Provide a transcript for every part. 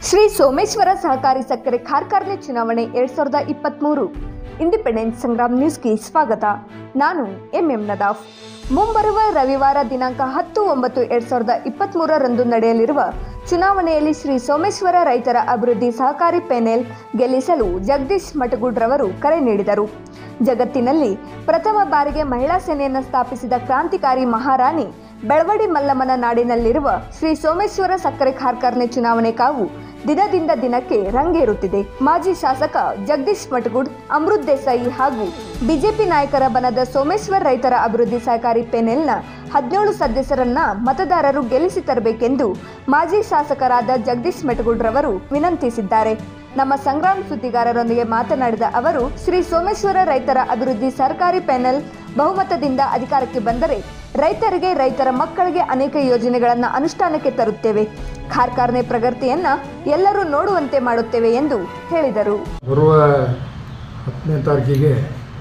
ಶ್ರೀ ಸೋಮೇಶ್ವರ ಸಹಕಾರಿ ಸಕ್ಕರೆ ಕಾರ್ಖಾನೆ ಚುನಾವಣೆ ಎರಡ್ ಸಾವಿರದ ಇಪ್ಪತ್ತ್ಮೂರು ಇಂಡಿಪೆಂಡೆನ್ಸ್ ಸಂಗ್ರಾಮ್ ನ್ಯೂಸ್ಗೆ ಸ್ವಾಗತ ನಾನು ಎಂಎಂ ನದಾಫ್ ಮುಂಬರುವ ರವಿವಾರ ದಿನಾಂಕ ಹತ್ತು ಒಂಬತ್ತು ಎರಡ್ ಸಾವಿರದ ಇಪ್ಪತ್ತ್ಮೂರರಂದು ನಡೆಯಲಿರುವ ಚುನಾವಣೆಯಲ್ಲಿ ಶ್ರೀ ಸೋಮೇಶ್ವರ ರೈತರ ಅಭಿವೃದ್ಧಿ ಸಹಕಾರಿ ಪೆನೆಲ್ ಗೆಲ್ಲಿಸಲು ಜಗದೀಶ್ ಮಟಗುಡ್ರವರು ಕರೆ ನೀಡಿದರು ಜಗತ್ತಿನಲ್ಲಿ ಪ್ರಥಮ ಬಾರಿಗೆ ಮಹಿಳಾ ಸೇನೆಯನ್ನು ಸ್ಥಾಪಿಸಿದ ಕ್ರಾಂತಿಕಾರಿ ಮಹಾರಾಣಿ ಬೆಳವಡಿ ಮಲ್ಲಮ್ಮನ ನಾಡಿನಲ್ಲಿರುವ ಶ್ರೀ ಸೋಮೇಶ್ವರ ಸಕ್ಕರೆ ಕಾರ್ಖಾನೆ ಚುನಾವಣೆ ಕಾವು ದಿನದಿಂದ ದಿನಕ್ಕೆ ರಂಗೇರುತ್ತಿದೆ ಮಾಜಿ ಶಾಸಕ ಜಗದೀಶ್ ಮಟಗುಡ್ ಅಮೃತ್ ದೇಸಾಯಿ ಹಾಗೂ ಬಿಜೆಪಿ ನಾಯಕರ ಬನದ ಸೋಮೇಶ್ವರ್ ರೈತರ ಅಭಿವೃದ್ಧಿ ಸಹಕಾರಿ ಪೆನೆಲ್ನ ಹದಿನೇಳು ಸದಸ್ಯರನ್ನ ಮತದಾರರು ಗೆಲ್ಲಿಸಿ ತರಬೇಕೆಂದು ಮಾಜಿ ಶಾಸಕರಾದ ಜಗದೀಶ್ ಮೆಟಗುಡ್ರವರು ವಿನಂತಿಸಿದ್ದಾರೆ ನಮ್ಮ ಸಂಗ್ರಾಮ್ ಸುದ್ದಿಗಾರರೊಂದಿಗೆ ಮಾತನಾಡಿದ ಅವರು ಶ್ರೀ ಸೋಮೇಶ್ವರ ರೈತರ ಅಭಿವೃದ್ಧಿ ಸರ್ಕಾರಿ ಪ್ಯಾನೆಲ್ ಬಹುಮತದಿಂದ ಅಧಿಕಾರಕ್ಕೆ ಬಂದರೆ ರೈತರಿಗೆ ರೈತರ ಮಕ್ಕಳಿಗೆ ಅನೇಕ ಯೋಜನೆಗಳನ್ನು ಅನುಷ್ಠಾನಕ್ಕೆ ತರುತ್ತೇವೆ ಕಾರ್ಖಾನೆ ಪ್ರಗತಿಯನ್ನ ಎಲ್ಲರೂ ನೋಡುವಂತೆ ಮಾಡುತ್ತೇವೆ ಎಂದು ಹೇಳಿದರು ಬರುವ ಹತ್ತನೇ ತಾರೀಕಿಗೆ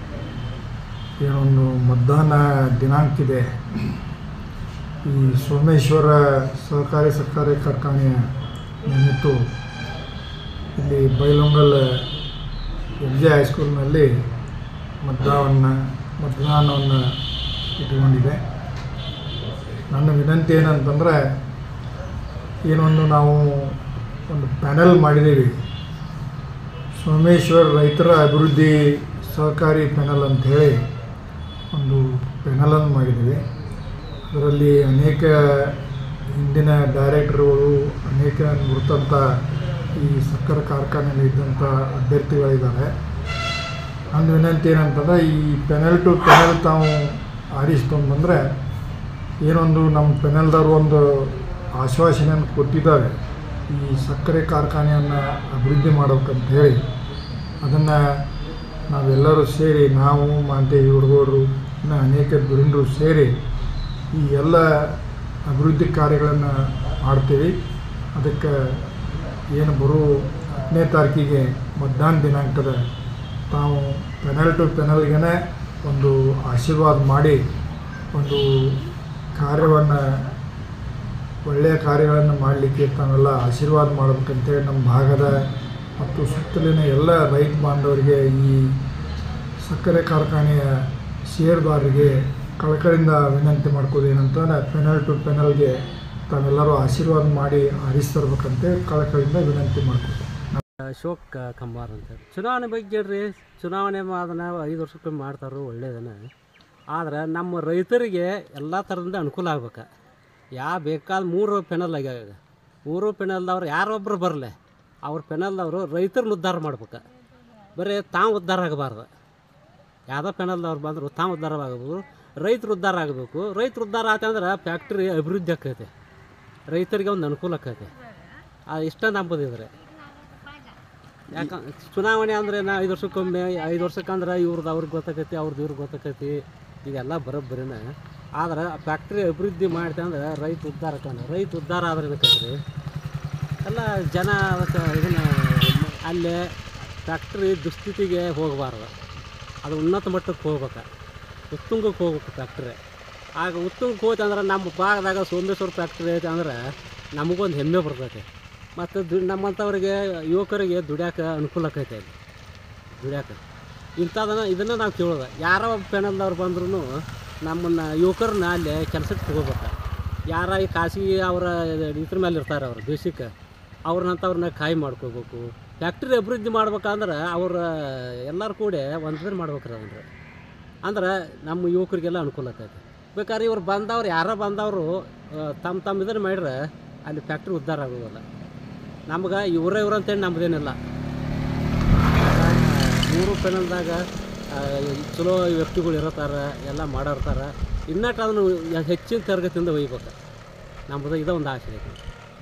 ಏನೊಂದು ಮತದಾನ ದಿನಾಂಕ ಇದೆ ಈ ಸೋಮೇಶ್ವರ ಸಹಕಾರಿ ಸಕ್ಕರೆ ಕಾರ್ಖಾನೆಯ ನಿಮಿತ್ತು ಇಲ್ಲಿ ಬೈಲೊಂಗಲ್ ಎಂ ಜೆ ಹೈಸ್ಕೂಲ್ನಲ್ಲಿ ಮತದಾನ ಮತದಾನವನ್ನು ಇಟ್ಟುಕೊಂಡಿದೆ ನನ್ನ ವಿನಂತಿ ಏನಂತಂದರೆ ಏನೊಂದು ನಾವು ಒಂದು ಪ್ಯಾನೆಲ್ ಮಾಡಿದ್ದೀವಿ ಸೋಮೇಶ್ವರ್ ರೈತರ ಅಭಿವೃದ್ಧಿ ಸಹಕಾರಿ ಪ್ಯಾನಲ್ ಅಂಥೇಳಿ ಒಂದು ಪ್ಯಾನಲನ್ನು ಮಾಡಿದ್ದೀವಿ ಅದರಲ್ಲಿ ಅನೇಕ ಹಿಂದಿನ ಡೈರೆಕ್ಟರ್ಗಳು ಅನೇಕ ನುರಿತಂಥ ಈ ಸಕ್ಕರೆ ಕಾರ್ಖಾನೆಯಲ್ಲಿ ಇದ್ದಂಥ ಅಭ್ಯರ್ಥಿಗಳಿದ್ದಾರೆ ನನ್ನ ವಿನಂತಿ ಏನಂತಂದರೆ ಈ ಪೆನಲ್ ಟು ಪೆನಲ್ ತಾವು ಆರಿಸ್ಕೊಂಡು ಬಂದರೆ ಏನೊಂದು ನಮ್ಮ ಪೆನಲ್ದವ್ರು ಒಂದು ಆಶ್ವಾಸನೆಯನ್ನು ಕೊಟ್ಟಿದ್ದಾರೆ ಈ ಸಕ್ಕರೆ ಕಾರ್ಖಾನೆಯನ್ನು ಅಭಿವೃದ್ಧಿ ಮಾಡ್ಬೇಕಂತ ಹೇಳಿ ಅದನ್ನು ನಾವೆಲ್ಲರೂ ಸೇರಿ ನಾವು ಮಾಂತೇಶ್ ಹುಡುಗರು ಇನ್ನು ಅನೇಕ ದುರಿಂಡರು ಸೇರಿ ಈ ಎಲ್ಲ ಅಭಿವೃದ್ಧಿ ಕಾರ್ಯಗಳನ್ನು ಮಾಡ್ತೀವಿ ಅದಕ್ಕೆ ಏನು ಬರೋ ಹತ್ತನೇ ತಾರೀಕಿಗೆ ಮತದಾನ ದಿನಾಂಕದ ತಾವು ಪೆನಲ್ ಟು ಪೆನಲ್ಗೆ ಒಂದು ಆಶೀರ್ವಾದ ಮಾಡಿ ಒಂದು ಕಾರ್ಯವನ್ನು ಒಳ್ಳೆಯ ಕಾರ್ಯಗಳನ್ನು ಮಾಡಲಿಕ್ಕೆ ತಾವೆಲ್ಲ ಆಶೀರ್ವಾದ ಮಾಡ್ಬೇಕಂತೇಳಿ ನಮ್ಮ ಭಾಗದ ಮತ್ತು ಸುತ್ತಲಿನ ಎಲ್ಲ ರೈತ ಬಾಂಧವರಿಗೆ ಈ ಸಕ್ಕರೆ ಕಾರ್ಖಾನೆಯ ಷೇರುದಾರರಿಗೆ ಕಳಕಳಿಂದ ವಿನಂತಿ ಮಾಡ್ಕೋದು ಏನಂತಂದರೆ ಪೆನಲ್ ಟು ಪೆನಲ್ಗೆ ತಾವೆಲ್ಲರೂ ಆಶೀರ್ವಾದ ಮಾಡಿ ಆರಿಸ್ತರ್ಬೇಕಂತೇಳಿ ಕಳಕಳಿಂದ ವಿನಂತಿ ಮಾಡ್ಕೋದು ಅಶೋಕ್ ಕಂಬಾರ್ ಅಂತ ಚುನಾವಣೆ ಬಗ್ಗೆ ಹೇಳ್ರಿ ಚುನಾವಣೆ ಅದನ್ನು ಐದು ವರ್ಷಕ್ಕೊಮ್ಮೆ ಮಾಡ್ತಾರೋ ಒಳ್ಳೇದನ್ನ ಆದ್ರೆ ನಮ್ಮ ರೈತರಿಗೆ ಎಲ್ಲ ಥರದಿಂದ ಅನುಕೂಲ ಆಗ್ಬೇಕು ಯಾ ಬೇಕಾದ ಮೂರು ಪೆನಲ್ ಆಗ್ಯಾವ ಮೂರು ಪೆನಲ್ದವ್ರು ಯಾರೊಬ್ಬರು ಬರಲಿ ಅವ್ರ ಪೆನಲ್ದವರು ರೈತರನ್ನ ಉದ್ಧಾರ ಮಾಡ್ಬೇಕು ಬರೀ ತಾವು ಉದ್ಧಾರ ಆಗಬಾರ್ದು ಯಾವುದೋ ಪೆನಲ್ದವ್ರು ಬಂದರು ತಾವು ಉದ್ಧಾರ ಆಗಬೇಕು ರೈತರು ಉದ್ಧಾರ ಆಗಬೇಕು ರೈತರು ಉದ್ಧಾರ ಆತಂದ್ರೆ ಫ್ಯಾಕ್ಟ್ರಿ ಅಭಿವೃದ್ಧಿ ಆಕೈತೆ ರೈತರಿಗೆ ಒಂದು ಅನುಕೂಲ ಆಕೈತೆ ಅದು ಇಷ್ಟ ನಂಬೋದಿದ್ರೆ ಯಾಕ ಚುನಾವಣೆ ಅಂದ್ರೆ ನಾ ಐದು ವರ್ಷಕ್ಕೊಮ್ಮೆ ಐದು ವರ್ಷಕ್ಕಂದ್ರೆ ಇವ್ರದ್ದು ಅವ್ರಿಗೆ ಗೊತ್ತಾಕೈತಿ ಅವ್ರದ್ದು ಇವ್ರಿಗೆ ಗೊತ್ತಾಕೈತಿ ಇದೆಲ್ಲ ಬರೋಬ್ಬರಿನ ಆದ್ರೆ ಫ್ಯಾಕ್ಟ್ರಿ ಅಭಿವೃದ್ಧಿ ಮಾಡ್ತೆ ಅಂದ್ರೆ ರೈತ ಉದ್ಧಾರ ಆಕಂದ್ರೆ ರೈತ ಉದ್ಧಾರ ಆದ್ರೆ ಏನಕ್ಕೈತ್ರಿ ಎಲ್ಲ ಜನ ಅದಕ್ಕೆ ಇದನ್ನ ಅಲ್ಲೇ ಫ್ಯಾಕ್ಟ್ರಿ ದುಸ್ಥಿತಿಗೆ ಹೋಗಬಾರ್ದು ಅದು ಉನ್ನತ ಮಟ್ಟಕ್ಕೆ ಹೋಗ್ಬೇಕು ಉತ್ತುಂಗಕ್ಕೆ ಹೋಗ್ಬೇಕು ಫ್ಯಾಕ್ಟ್ರಿ ಆಗ ಉತ್ತುಂಗಕ್ಕೆ ಹೋಯ್ತು ಅಂದ್ರೆ ನಮ್ಮ ಭಾಗದಾಗ ಸೋಮೇಶ್ವರ ಫ್ಯಾಕ್ಟ್ರಿ ಐತೆ ಅಂದ್ರೆ ನಮಗೊಂದು ಹೆಮ್ಮೆ ಬರ್ತೈತೆ ಮತ್ತು ದು ನಮ್ಮಂಥವ್ರಿಗೆ ಯುವಕರಿಗೆ ದುಡ್ಯಾಕೆ ಅನುಕೂಲ ಆಕೈತೆ ಇಲ್ಲಿ ದುಡ್ಯಾಕೆ ಇಂಥದನ್ನು ಇದನ್ನು ನಾವು ಕೇಳೋದು ಯಾರೋ ಒಬ್ಬ ಪೆನಲ್ದವ್ರು ಬಂದ್ರೂ ನಮ್ಮನ್ನು ಯುವಕರನ್ನ ಅಲ್ಲಿ ಕೆಲಸಕ್ಕೆ ತಗೋಬೇಕು ಯಾರ ಈ ಖಾಸಗಿ ಅವರ ಇದ್ರ ಮೇಲೆ ಇರ್ತಾರೆ ಅವ್ರು ದೇಶಕ್ಕೆ ಅವ್ರನ್ನಂಥವ್ರನ್ನ ಕಾಯಿ ಮಾಡ್ಕೋಬೇಕು ಫ್ಯಾಕ್ಟ್ರಿ ಅಭಿವೃದ್ಧಿ ಮಾಡ್ಬೇಕಂದ್ರೆ ಅವ್ರ ಎಲ್ಲರೂ ಕೂಡ ಒಂದ್ರ ಮಾಡ್ಬೇಕ್ರಿ ಅದನ್ನ ಅಂದ್ರೆ ನಮ್ಮ ಯುವಕರಿಗೆಲ್ಲ ಅನುಕೂಲ ಆಕೈತೆ ಬೇಕಾದ್ರೆ ಇವ್ರು ಬಂದವ್ರು ಯಾರೋ ಬಂದವರು ತಮ್ಮ ತಮ್ಮ ಇದನ್ನು ಮಾಡ್ರೆ ಅಲ್ಲಿ ಫ್ಯಾಕ್ಟ್ರಿ ಉದ್ಧಾರ ಆಗೋದಿಲ್ಲ ನಮ್ಗೆ ಇವರೇ ಇವ್ರು ಅಂತೇಳಿ ನಮ್ದೇನಿಲ್ಲ ಮೂರು ಪೆನಲ್ದಾಗ ಚಲೋ ವ್ಯಕ್ತಿಗಳು ಇರತ್ತಾರ ಎಲ್ಲ ಮಾಡಿರ್ತಾರ ಇನ್ನಟ್ಟು ಅದನ್ನು ಹೆಚ್ಚಿನ ತರಗತಿಯಿಂದ ಒಯ್ಬೇಕು ನಮ್ಮದು ಇದ ಒಂದು ಆಸೆ ಐತಿ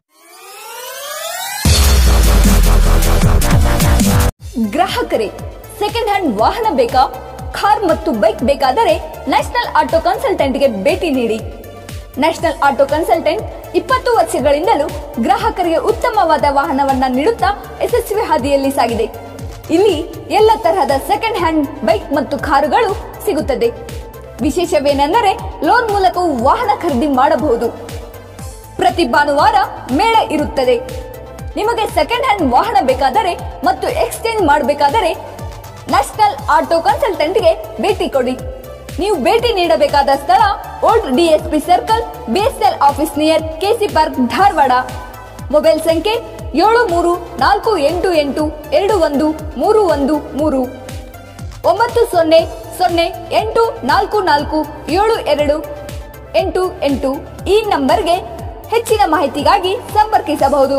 ಗ್ರಾಹಕರೇ ಸೆಕೆಂಡ್ ಹ್ಯಾಂಡ್ ವಾಹನ ಬೇಕಾ ಕಾರ್ ಮತ್ತು ಬೈಕ್ ಬೇಕಾದರೆ ನ್ಯಾಷನಲ್ ಆಟೋ ಕನ್ಸಲ್ಟೆಂಟ್ಗೆ ಭೇಟಿ ನೀಡಿ ನ್ಯಾಷನಲ್ ಆಟೋ ಕನ್ಸಲ್ಟೆಂಟ್ ಇಪ್ಪತ್ತು ವರ್ಷಗಳಿಂದಲೂ ಗ್ರಾಹಕರಿಗೆ ಉತ್ತಮವಾದ ವಾಹನವನ್ನ ನೀಡುತ್ತಾ ಯಶಸ್ವಿ ಹಾದಿಯಲ್ಲಿ ಸಾಗಿದೆ ಇಲ್ಲಿ ಎಲ್ಲ ತರಹದ ಸೆಕೆಂಡ್ ಹ್ಯಾಂಡ್ ಬೈಕ್ ಮತ್ತು ಕಾರುಗಳು ಸಿಗುತ್ತದೆ ವಿಶೇಷವೇನೆಂದರೆ ಲೋನ್ ಮೂಲಕವೂ ವಾಹನ ಖರೀದಿ ಮಾಡಬಹುದು ಪ್ರತಿ ಭಾನುವಾರ ಮೇಳ ಇರುತ್ತದೆ ನಿಮಗೆ ಸೆಕೆಂಡ್ ಹ್ಯಾಂಡ್ ವಾಹನ ಬೇಕಾದರೆ ಮತ್ತು ಎಕ್ಸ್ಚೇಂಜ್ ಮಾಡಬೇಕಾದರೆ ನ್ಯಾಷನಲ್ ಆಟೋ ಕನ್ಸಲ್ಟೆಂಟ್ಗೆ ಭೇಟಿ ಕೊಡಿ ನೀವು ಭೇಟಿ ನೀಡಬೇಕಾದ ಸ್ಥಳ old DSP circle BSL office near KC park Dharwad mobile ಸಂಖ್ಯೆ ಏಳು ಮೂರು ನಾಲ್ಕು ಎಂಟು ಎಂಟು ಎರಡು ಒಂದು ಮೂರು ಒಂದು ಮೂರು ಒಂಬತ್ತು ಸೊನ್ನೆ ಸೊನ್ನೆ ಎಂಟು ನಾಲ್ಕು ನಾಲ್ಕು ಏಳು ಎರಡು ಎಂಟು ಎಂಟು ಈ ನಂಬರ್ಗೆ ಹೆಚ್ಚಿನ ಮಾಹಿತಿಗಾಗಿ ಸಂಪರ್ಕಿಸಬಹುದು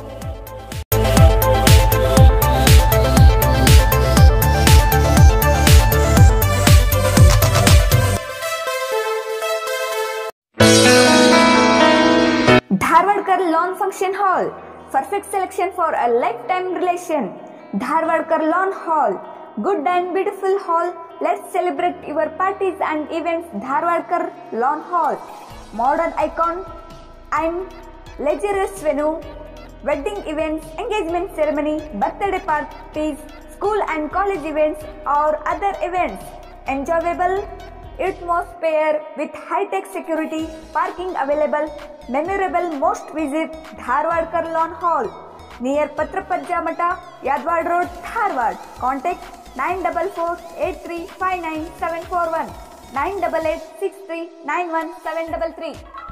Dharwadkar Lawn Function Hall. Perfect selection for a lifetime relation. Dharwadkar Lawn Hall. Good and beautiful hall. Let's celebrate your parties and events. Dharwadkar Lawn Hall. Modern icon and luxurious venue. Wedding events, engagement ceremony, birthday parties, school and college events or other events. Enjoyable atmosphere with high-tech security, parking available, memorable most visit Dharwad Lawn Hall near Patrapajja Mata, Yadwad Road, Dharwad. Contact 944 988 639 733